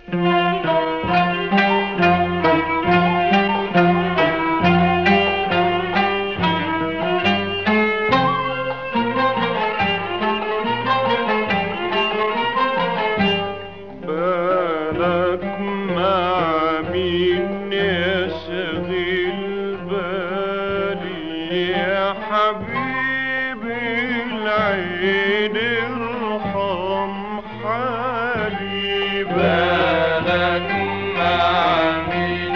بالك مع مين يشغل بالي يا حبيبي العين ارحم حالي بالك مع مين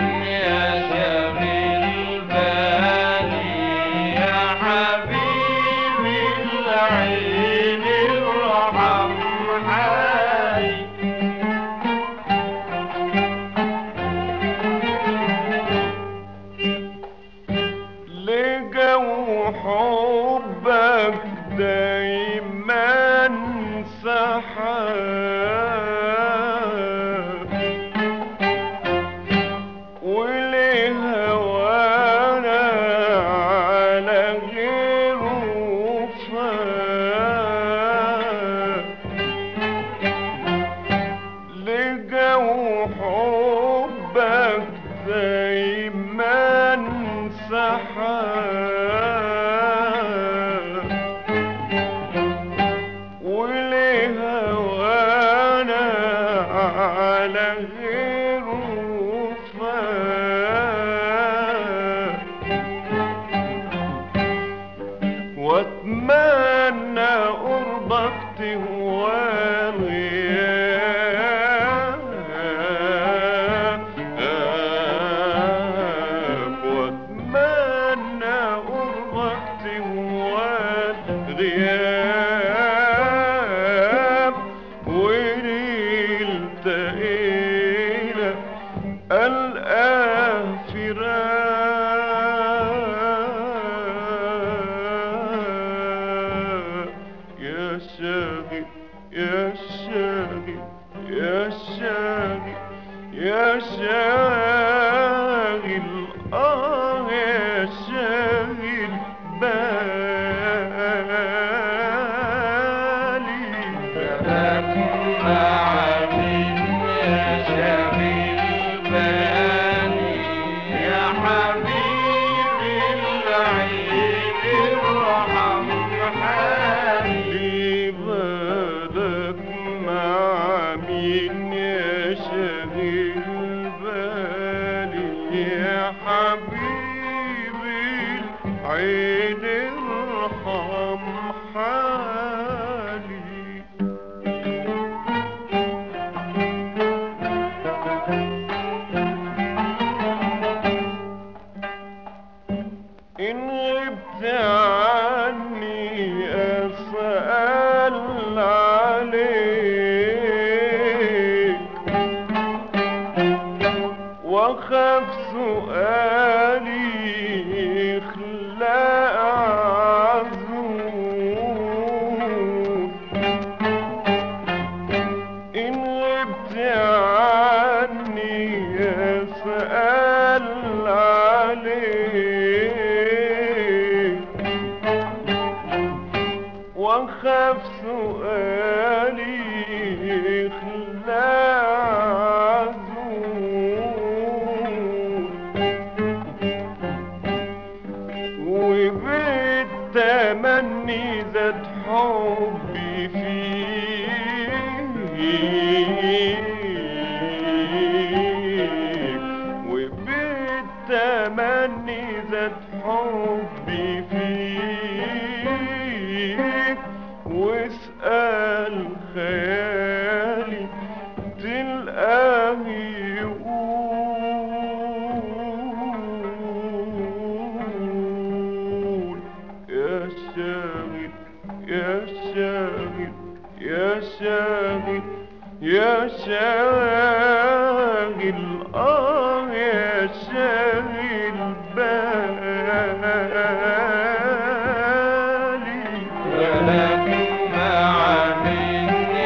يشغل بالي يا حبيبي العين ارحم حالي لجو حبك دايما سحاب ولهوانا على غيره فات لجو حبك دايما سحاب ولهوانا على غيره فات واتمنى قربك تهوى الغياب واتمنى قربك تهوى الغياب والتقينا الآه فراق يا شاغل يا شاغل يا شاغل يا شاغل آه يا شاغل بالي بالك مع مين يشغل بالي يا حبيبي العين ارحم حالي بالك مع مين يشغل بالي يا حبيبي العين ارحم حالي إن غبت عني أسأل عليك وأخاف سؤالي يخلق عذور إن غبت عني أسأل عليك وأخاف سؤالي يخلق عذور وبالتمني زاد حبي فيك وبالتمني زاد حبي فيك واسأل خيالي تلقاه يقول يا شاغل يا شاغل يا شاغل يا شاغل آه يا شاغل بالي ولكن مع من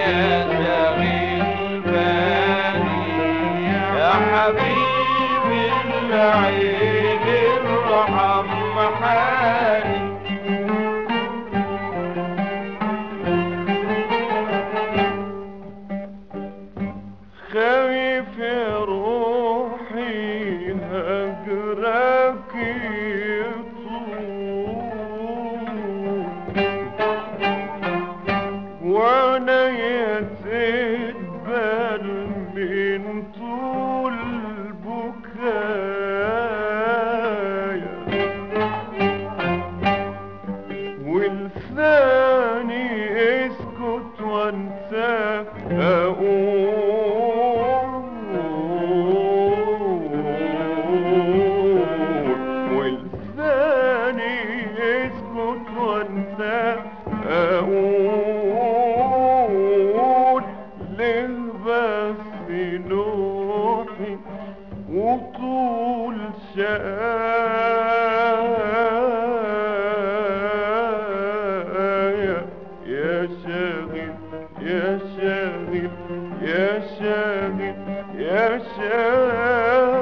يشغل بالي يا حبيبي العين ارحم حالي خايف يا روحي هجرك يطول وانا يتقبل من طول بكايا ولساني اسكت وانسى اقول ولساني اسكت وانسى اقول ليه بس نوحي وطول شقايا يا شاغل يا شاغل يا شاغل يا شاغل